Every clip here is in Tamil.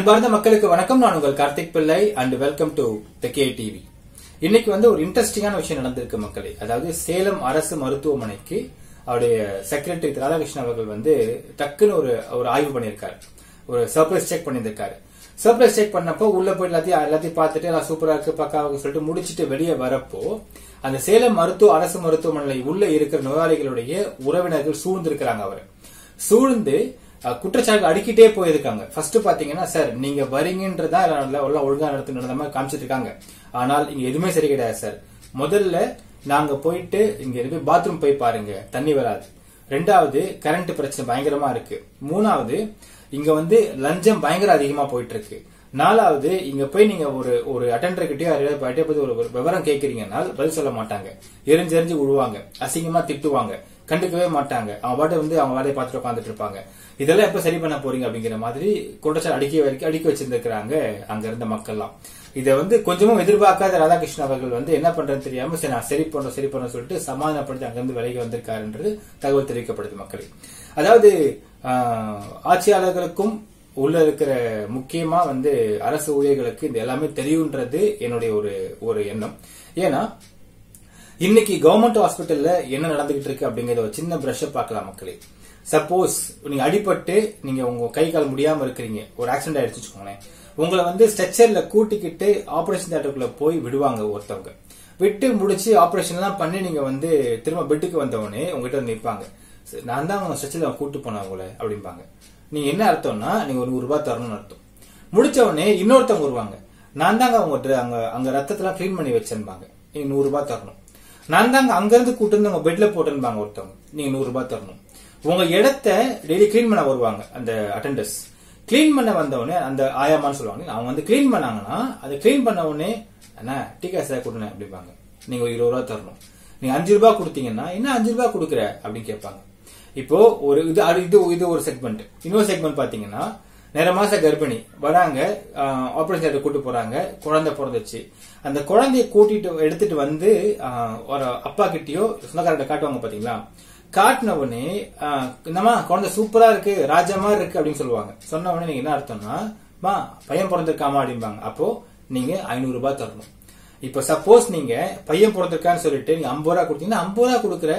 அன்பார்ந்த மக்களுக்கு வணக்கம் நான் உங்கள் Karthik Pillai and welcome to the K TV இன்னைக்கு வந்து ஒரு இன்ட்ரெஸ்டிங்கான விஷயம் நடந்திருக்கு மக்களே அதாவது சேலம் அரசு மருத்துவமனைக்கு அவருடைய செக்ரட்டரி ராதாகிருஷ்ணன் அவர்கள் வந்து டக்குன்னு ஒரு ஒரு ஆய்வு பண்ணியிருக்காரு ஒரு சர்ப்ரைஸ் செக் பண்ணியிருக்காரு சர்ப்ரைஸ் செக் பண்ணப்போ உள்ள போய் எல்லாத்தையும் எல்லாத்தையும் பார்த்துட்டு எல்லாம் சூப்பரா இருக்கு பக்காவுக்கு சொல்லிட்டு முடிச்சிட்டு வெளியே வரப்போ அந்த சேலம் மருத்துவ அரசு மருத்துவமனையில் உள்ள இருக்கிற நோயாளிகளுடைய உறவினர்கள் சூழ்ந்திருக்கிறாங்க அவர் சூழ்ந்து அஹ், குற்றச்சாட்டு அடிக்கிட்டே போயிருக்காங்க ஃபர்ஸ்ட் பாத்தீங்கன்னா சார் நீங்க வரீங்கன்றதா எல்லாம் நல்லா- எல்லாம் ஒழுங்கா நடத்து நடந்த மாதிரி காமிச்சிட்டு இருக்காங்க ஆனால் இங்க எதுவுமே சரி கிடையாது சார் முதல்ல நாங்க போயிட்டு இங்க இருந்து பாத்ரூம் போய் பாருங்க தண்ணி வராது ரெண்டாவது கரண்ட் பிரச்சனை பயங்கரமா இருக்கு மூணாவது இங்க வந்து லஞ்சம் பயங்கர அதிகமா போயிட்டு இருக்கு நாலாவது இங்க போய் நீங்க ஒரு ஒரு அட்டெண்டர் கிட்டயோ யாரையாவது பத்தி ஒரு ஒரு விவரம் கேக்குறீங்கன்னா பதில் சொல்ல மாட்டாங்க எரிஞ்சு எரிஞ்சு விழுவாங்க அசிங்கமா திட்டுவாங்க கண்டுக்கவே மாட்டாங்க அவங்க பாட்டு வந்து அவங்க வேலையை பார்த்துட்டு உட்காந்துட்டு இருப்பாங்க இதெல்லாம் எப்ப சரி பண்ண போறீங்க அப்படிங்கிற மாதிரி குற்றச்சாட்டு அடிக்க வரைக்கும் அடிக்க வச்சிருந்திருக்கிறாங்க அங்க இருந்த மக்கள்லாம் இதை வந்து கொஞ்சமும் எதிர்பார்க்காத ராதாகிருஷ்ணன் அவர்கள் வந்து என்ன பண்றதுன்னு தெரியாம சரி நான் சரி பண்றோம் சரி பண்ண சொல்லிட்டு சமாதானப்படுத்தி அங்கிருந்து விலகி வந்திருக்காருன்றது தகவல் தெரிவிக்கப்படுது மக்களுக்கு அதாவது ஆஹ், ஆட்சியாளர்களுக்கும் உள்ள இருக்கிற முக்கியமா வந்து அரசு ஊழியர்களுக்கு இந்த எல்லாமே தெரியுன்றது என்னுடைய ஒரு ஒரு எண்ணம் ஏன்னா இன்னைக்கு கவர்மெண்ட் ஹாஸ்பிட்டல்ல என்ன நடந்துகிட்டு இருக்கு அப்படிங்கறத ஒரு சின்ன பிரஷ் பார்க்கலாம் மக்களே சப்போஸ் நீங்க அடிபட்டு நீங்க உங்க கை கால் முடியாம இருக்கிறீங்க ஒரு ஆக்சிடென்ட் ஆயிடுச்சு வச்சுக்கோங்களேன் உங்களை வந்து ஸ்ட்ரெச்சர்ல கூட்டிக்கிட்டு ஆபரேஷன் தியேட்டருக்குள்ள போய் விடுவாங்க ஒருத்தவங்க விட்டு முடிச்சு ஆபரேஷன் எல்லாம் பண்ணி நீங்க வந்து திரும்ப பெட்டுக்கு வந்தவொடனே உங்ககிட்ட வந்து நிற்பாங்க "சரி, நான் தான் உங்க ஸ்ட்ரெச்சர்ல கூட்டு போனேன் உங்களை அப்படிம்பாங்க நீங்க என்ன அர்த்தம்னா நீங்க ஒரு நூறு ரூபாய் தரணும்னு அர்த்தம் முடிச்ச உடனே இன்னொருத்தவங்க வருவாங்க நான் தாங்க அவங்க dr- அங்க அங்க ரத்தத்தெல்லாம் க்ளீன் பண்ணி வச்சேன்பாங்க நீங்க நூறு ரூபாய் தரணும் நான் தாங்க அங்க இருந்து கூட்டு வந்து உங்க பெட்ல போட்டுன்பாங்க ஒருத்தவங்க நீங்க நூறு ரூபாய் தரணும் உங்க இடத்த டெய்லி க்ளீன் பண்ண வருவாங்க அந்த அட்டெண்டர்ஸ் க்ளீன் பண்ண வந்தவொடனே அந்த ஆயாமான்னு சொல்லுவாங்க அவங்க வந்து க்ளீன் பண்ணாங்கன்னா அதை க்ளீன் பண்ண உடனே அண்ணா டீ காசு கொடுங்க அப்படிம்பாங்க நீங்க ஒரு இருபது ரூபா தரணும் நீங்க அஞ்சு ரூபாய் கொடுத்தீங்கன்னா என்ன அஞ்சு ரூபாய் கொடுக்குற அப்படின்னு கேட்பாங்க இப்போ ஒரு இது அது இது இது ஒரு செக்மெண்ட் இன்னொரு செக்மெண்ட் பாத்தீங்கன்னா நேர மாச கர்ப்பிணி வராங்க ஆபரேஷன் தியேட்டர் கூட்டு போறாங்க குழந்தை பிறந்துச்சு அந்த குழந்தைய கூட்டிட்டு எடுத்துட்டு வந்து ஆஹ், ஒரு அப்பா கிட்டயோ சொந்தக்காரர்கிட்ட காட்டுவாங்க பாத்தீங்களா காட்டின உடனே ஆஹ், என்னம்மா குழந்தை சூப்பரா இருக்கு ராஜா மாதிரி இருக்கு அப்படின்னு சொல்லுவாங்க சொன்ன உடனே நீங்க என்ன அர்த்தம்னா மா பையன் பிறந்திருக்காமா அப்படிம்பாங்க அப்போ நீங்க ஐநூறு ரூபாய் தரணும் இப்ப சப்போஸ் நீங்க பையன் பிறந்திருக்கான்னு சொல்லிட்டு நீங்க ஐம்பது ரூபா கொடுத்தீங்கன்னா ஐம்பது ரூபா கொடுக்குற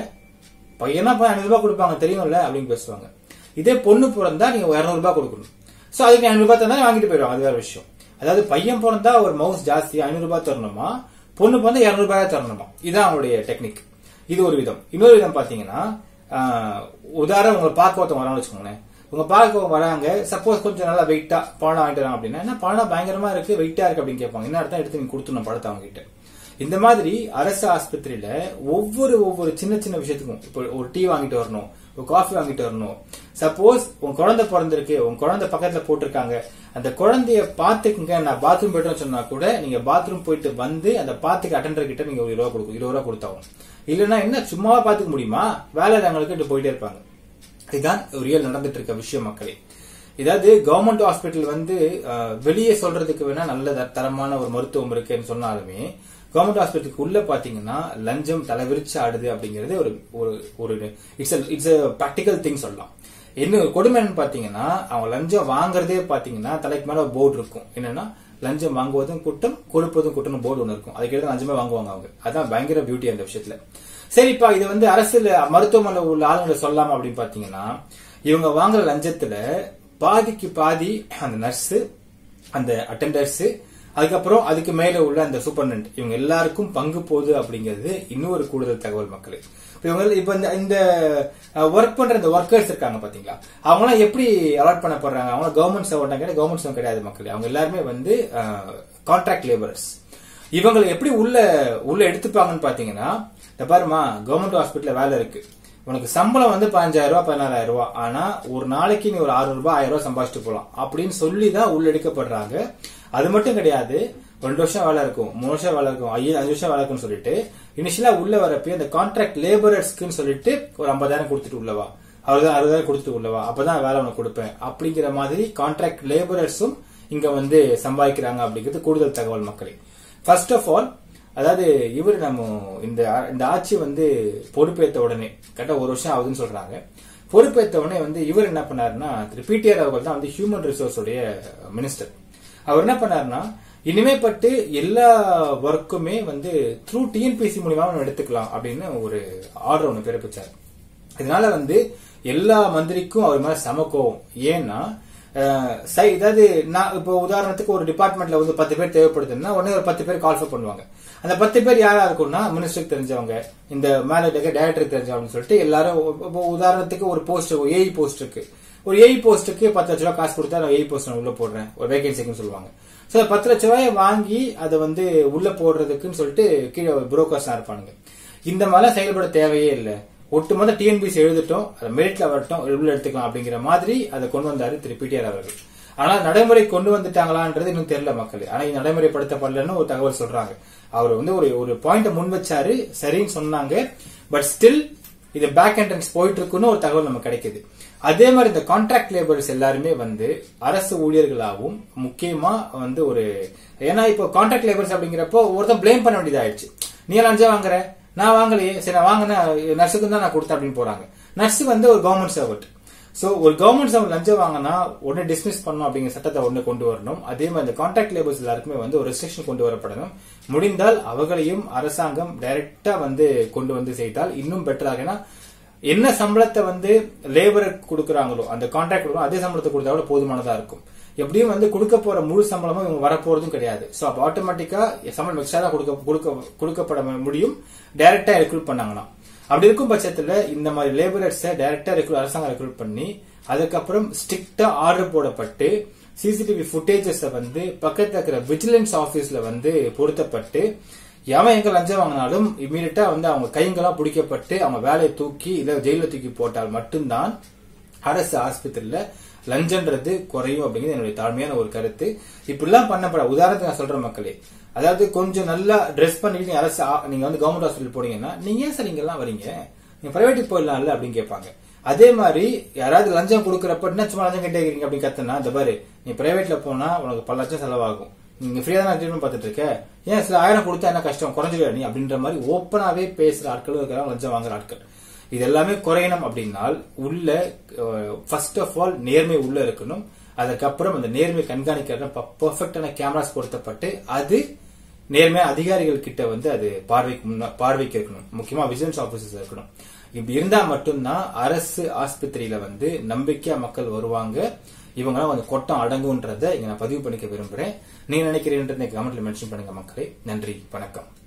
பையனா போய் ஐநூறு ரூபாய் கொடுப்பாங்க தெரியும்ல அப்படின்னு பேசுவாங்க இதே பொண்ணு பிறந்தா நீங்க இருநூறு ரூபாய் கொடுக்கணும் சோ அதுக்கு ஐநூறு ரூபாய் தந்தா வாங்கிட்டு போயிடும் அது வேற விஷயம் அதாவது பையன் பிறந்தா ஒரு மவுஸ் ஜாஸ்தி ஐநூறு ரூபாய் தரணுமா பொண்ணு பிறந்தா இருநூறு ரூபாய் தரணுமா இதுதான் அவங்களுடைய டெக்னிக் இது ஒரு விதம் இன்னொரு விதம் பாத்தீங்கன்னா ஆஹ், உதாரணம் உங்களை பார்க்க ஒருத்தவங்க வரான்னு வச்சுக்கோங்களேன் உங்க பார்க்க வராங்க சப்போஸ் கொஞ்சம் நல்லா வெயிட்டா பணம் வாங்கிட்டு வராங்க அப்படின்னா என்ன பணம் பயங்கரமா இருக்கு வெயிட்டா இருக்கு அப்படின்னு கேட்பாங்க என்ன அர்த்தம் எடுத்து நீங்க கொடுத்துடணும் படத்தை அவங்க கிட்ட இந்த மாதிரி அரசு ஆஸ்பத்திரியில ஒவ்வொரு ஒவ்வொரு சின்ன சின்ன விஷயத்துக்கும் இப்போ ஒரு டீ வாங்கிட்டு வரணும் ஒரு காஃபி வாங்கிட்டு வரணும் சப்போஸ் உங்க குழந்தை பிறந்திருக்கு உங்க குழந்தை பக்கத்துல போட்டிருக்காங்க அந்த குழந்தைய பாத்துக்குங்க நான் பாத்ரூம் போயிட்டோம்னு சொன்னா கூட நீங்க பாத்ரூம் போயிட்டு வந்து அந்த பாத்துக்கு அட்டெண்டர் கிட்ட நீங்க ஒரு இருபது ரூபா கொடுக்கும் இருபது ரூபா கொடுத்தாகும் இல்லைன்னா என்ன சும்மாவா பாத்துக்க முடியுமா வேலை அவங்களுக்கு போயிட்டே இருப்பாங்க இதுதான் ரியல் நடந்துட்டு இருக்க விஷயம் மக்களே இதாவது கவர்மெண்ட் ஹாஸ்பிட்டல் வந்து அஹ், வெளியே சொல்றதுக்கு வேணா நல்ல த- தரமான ஒரு மருத்துவம் இருக்குன்னு சொன்னாலுமே கவர்மெண்ட் ஹாஸ்பிட்டலுக்கு உள்ள பாத்தீங்கன்னா லஞ்சம் தலைவிரிச்சு ஆடுது அப்படிங்கிறது ஒரு ஒரு ஒரு இட்ஸ் இட்ஸ் ப்ராக்டிக்கல் திங் சொல்லலாம் என்ன கொடுமை என்னன்னு பாத்தீங்கன்னா அவங்க லஞ்சம் வாங்குறதே பாத்தீங்கன்னா தலைக்கு மேல போர்டு இருக்கும் என்னன்னா லஞ்சம் வாங்குவதும் குற்றம் கொடுப்பதும் குற்றம்னு போர்டு ஒன்று இருக்கும் அதுக்கு எடுத்து லஞ்சமே வாங்குவாங்க அவங்க அதான் பயங்கர பியூட்டி அந்த விஷயத்துல சரிப்பா இது வந்து அரசுல மருத்துவமனை உள்ள ஆளுங்களை சொல்லலாமா அப்படின்னு பாத்தீங்கன்னா இவங்க வாங்குற லஞ்சத்துல பாதிக்கு பாதி அந்த நர்ஸ் அந்த அட்டெண்டர்ஸ் அதுக்கப்புறம் அதுக்கு மேல உள்ள அந்த சூப்பர்டென்ட் இவங்க எல்லாருக்கும் பங்கு போகுது அப்படிங்கிறது இன்னொரு கூடுதல் தகவல் மக்களே இப்ப இவங்க இப்ப இந்த இந்த ஒர்க் பண்ற இந்த ஒர்க்கர்ஸ் இருக்காங்க பாத்தீங்களா அவங்க எல்லாம் எப்படி அலாட் பண்ணப்படுறாங்க அவங்க கவர்மெண்ட் சர்வெண்ட் கிடையாது கவர்மெண்ட் சர்வெண்ட் கிடையாது மக்களே அவங்க எல்லாருமே வந்து கான்ட்ராக்ட் லேபரர்ஸ் இவங்களை எப்படி உள்ள உள்ள எடுத்துப்பாங்கன்னு பாத்தீங்கன்னா இந்த பாருமா கவர்மெண்ட் ஹாஸ்பிட்டல்ல வேலை இருக்கு உனக்கு சம்பளம் வந்து பதினஞ்சாயிரம் ரூபாய் பதினாறாயிரம் ரூபாய் ஆனா ஒரு நாளைக்கு நீ ஒரு ஆறு ரூபாய் ஆயிரம் ரூபாய் சம்பாதிச்சுட்டு போலாம் அப்படின்னு சொல்லி தான் உள்ள எடுக்கப்படுறாங்க அது மட்டும் கிடையாது ரெண்டு வருஷம் வேலை இருக்கும் மூணு வருஷம் வேலை இருக்கும் ஐயா அஞ்சு வருஷம் வேலை இருக்கும்னு சொல்லிட்டு இனிஷியலா உள்ள வரப்ப இந்த கான்ட்ராக்ட் லேபரர்ஸ்க்குன்னு சொல்லிட்டு ஒரு ஐம்பதாயிரம் கொடுத்துட்டு உள்ளவா அறுபதாயிரம் அறுபதாயிரம் கொடுத்துட்டு உள்ளவா அப்பதான் வேலை உனக்கு கொடுப்பேன் அப்படிங்கிற மாதிரி கான்ட்ராக்ட் லேபரர்ஸும் இங்க வந்து சம்பாதிக்கிறாங்க அப்படிங்கிறது கூடுதல் தகவல் மக்களே ஃபர்ஸ்ட் ஆஃப் ஆல் அதாவது இவர் நம்ம இந்த இந்த ஆட்சி வந்து பொறுப்பேற்ற உடனே கரெக்டா ஒரு வருஷம் ஆகுதுன்னு சொல்றாங்க பொறுப்பேற்ற உடனே வந்து இவர் என்ன பண்ணாருன்னா திரு பிடிஆர் அவர்கள் தான் வந்து ஹியூமன் ரிசோர்ஸ் உடைய மினிஸ்டர் அவர் என்ன பண்ணாருன்னா இனிமேப்பட்டு எல்லா ஒர்க்குமே வந்து த்ரூ டிஎன்பிசி மூலியமா நம்ம எடுத்துக்கலாம் அப்படின்னு ஒரு ஆர்டர் ஒன்று பிறப்பிச்சார் இதனால வந்து எல்லா மந்திரிக்கும் அவர் மேல சம கோவம் ஏன்னா அஹ், சை- அதாவது நான் இப்போ உதாரணத்துக்கு ஒரு டிபார்ட்மெண்ட்ல வந்து பத்து பேர் தேவைப்படுதுன்னா உடனே ஒரு பத்து பேர் கால்ஃபர் பண்ணுவாங்க அந்த பத்து பேர் யாரா இருக்கும்னா மினிஸ்டருக்கு தெரிஞ்சவங்க இந்த மேல இருக்க டைரக்டருக்கு தெரிஞ்சவங்கன்னு சொல்லிட்டு எல்லாரும் இப்போ உதாரணத்துக்கு ஒரு போஸ்ட் ஏஇ போஸ்ட் இருக்கு ஒரு ஏஇ போஸ்ட்டுக்கு பத்து லட்ச ரூபாய் காசு கொடுத்தா நான் ஏஇ போஸ்ட் நான் உள்ள போடுறேன் ஒரு வேகன்சிக்குன்னு சொல்லுவாங்க சோ பத்து லட்ச ரூபாயை வாங்கி அதை வந்து உள்ள போடுறதுக்குன்னு சொல்லிட்டு கீழே புரோக்கர்ஸ் இருப்பானுங்க இந்த மாதிரிலாம் செயல்பட தேவையே இல்லை ஒட்டுமொத்த டிஎன்பிசி எழுதிட்டோம் அதை மெரிட்ல வரட்டும் உள்ள எடுத்துக்கலாம் அப்படிங்கிற மாதிரி அதை கொண்டு வந்தாரு திரு பிடிஆர் அவர்கள் ஆனா நடைமுறை கொண்டு வந்துட்டாங்களான்றது இன்னும் தெரியல மக்கள் ஆனா இது நடைமுறைப்படுத்தப்படலன்னு ஒரு தகவல் சொல்றாங்க அவர் வந்து ஒரு ஒரு பாயிண்ட் முன் வச்சாரு சரின்னு சொன்னாங்க பட் ஸ்டில் இது பேக் என்ட்ரன்ஸ் போயிட்டு இருக்குன்னு ஒரு தகவல் நமக்கு கிடைக்குது அதே மாதிரி இந்த கான்ட்ராக்ட் லேபர்ஸ் எல்லாருமே வந்து அரசு ஊழியர்களாகவும் முக்கியமா வந்து ஒரு ஏன்னா இப்போ கான்ட்ராக்ட் லேபர்ஸ் அப்படிங்கிறப்போ ஒருத்தன் ப்ளேம் பண்ண வேண்டியதாயிடுச்சு நீ எல்லாம் அஞ்சா வாங்குற நான் வாங்கலையே சரி நான் வாங்கினேன் நர்ஸுக்கு தான் நான் கொடுத்தேன் அப்படின்னு போறாங்க நர்ஸ் வந்து ஒரு கவர்மெண்ட் சர்வெண்ட் சோ ஒரு கவர்மெண்ட் சர்வெண்ட் லஞ்சம் வாங்கினா உடனே டிஸ்மிஸ் பண்ணணும் அப்படிங்கிற சட்டத்தை ஒண்ணு கொண்டு வரணும் அதே மாதிரி இந்த கான்ட்ராக்ட் லேபர்ஸ் எல்லாருக்குமே வந்து ஒரு ரெஸ்ட்ரிக்ஷன் கொண்டு வரப்படணும் முடிந்தால் அவர்களையும் அரசாங்கம் டைரக்டா வந்து கொண்டு வந்து செய்தால் இன்னும் பெட்டராக ஏன்னா என்ன சம்பளத்தை வந்து லேபருக்கு கொடுக்கறாங்களோ அந்த கான்ட்ராக்ட் கொடுக்கணும் அதே சம்பளத்தை கொடுத்தா கூட போதுமானதா இருக்கும் எப்படியும் வந்து கொடுக்க போற முழு சம்பளமும் இவங்க வரப்போறதும் கிடையாது சோ அப்ப ஆட்டோமேட்டிக்கா சம்பளம் எக்ஸ்ட்ரா தான் கொடுக்க கொடுக்க கொடுக்கப்பட முடியும் டைரக்டா ரெக்ரூட் பண்ணாங்கன்னா அப்படி இருக்கும் பட்சத்துல இந்த மாதிரி லேபரர்ஸை டைரக்டா ரெக்ரூட் அரசாங்கம் ரெக்ரூட் பண்ணி அதுக்கப்புறம் ஸ்ட்ரிக்டா ஆர்டர் போடப்பட்டு சிசிடிவி ஃபுட்டேஜஸ் வந்து பக்கத்துல இருக்கிற விஜிலன்ஸ் ஆபீஸ்ல வந்து பொருத்தப்பட்டு எவன் எங்க லஞ்சம் வாங்கினாலும் இமீடியட்டா வந்து அவங்க கைங்கெல்லாம் பிடிக்கப்பட்டு அவங்க வேலையை தூக்கி இல்ல ஜெயில தூக்கி போட்டால் மட்டும்தான் அரசு ஆஸ்பத்திரியில லஞ்சன்றது குறையும் அப்படிங்கிறது என்னுடைய தாழ்மையான ஒரு கருத்து இப்படிலாம் பண்ணப்பட உதாரணத்துக்கு நான் சொல்றேன் மக்களே அதாவது கொஞ்சம் நல்லா ட்ரெஸ் பண்ணிட்டு நீங்க அரசு ஆ- நீங்க வந்து கவர்மெண்ட் ஹாஸ்பிட்டல் போனீங்கன்னா நீங்க ஏன் சார் இங்க எல்லாம் வரீங்க நீங்க பிரைவேட்டுக்கு போயிடலாம்ல அப்படின்னு கேட்பாங்க அதே மாதிரி யாராவது லஞ்சம் கொடுக்கறப்ப என்ன சும்மா லஞ்சம் கேட்டே இருக்கீங்க அப்படின்னு கத்துனா இந்த பாரு நீ பிரைவேட்ல போனா உனக்கு பல லட்சம் செலவாகும் நீங்க ஃப்ரீயா தான் ட்ரீட்மெண்ட் பார்த்துட்டு இருக்க ஏன் சில ஆயிரம் கொடுத்தா என்ன கஷ்டம் குறைஞ்சிடுவா நீ அப்படின்ற மாதிரி ஓப்பனாவே பேசுற ஆட்களும் இருக்கிறாங்க லஞ்சம் வாங்குற ஆட்கள் இது எல்லாமே குறையணும் அப்படின்னால் உள்ள ஃபர்ஸ்ட் ஆஃப் ஆல் நேர்மை உள்ள இருக்கணும் அதுக்கப்புறம் அந்த நேர்மை கண்காணிக்கிற பெர்ஃபெக்டான கேமராஸ் பொருத்தப்பட்டு அது நேர்மையா அதிகாரிகள் கிட்ட வந்து அது பார்வைக்கு முன்னா- பார்வைக்கு இருக்கணும் முக்கியமா விஜிலன்ஸ் ஆபீசர்ஸ் இருக்கணும் இப்படி இருந்தா மட்டும்தான் அரசு ஆஸ்பத்திரியில வந்து நம்பிக்கையா மக்கள் வருவாங்க இவங்கெல்லாம் கொஞ்சம் கொட்டம் அடங்குன்றதை இங்க நான் பதிவு பண்ணிக்க விரும்புறேன் நீங்க நினைக்கிறீங்கன்றதை கமெண்ட்ல மென்ஷன் பண்ணுங்க மக்களே நன்றி வணக்கம்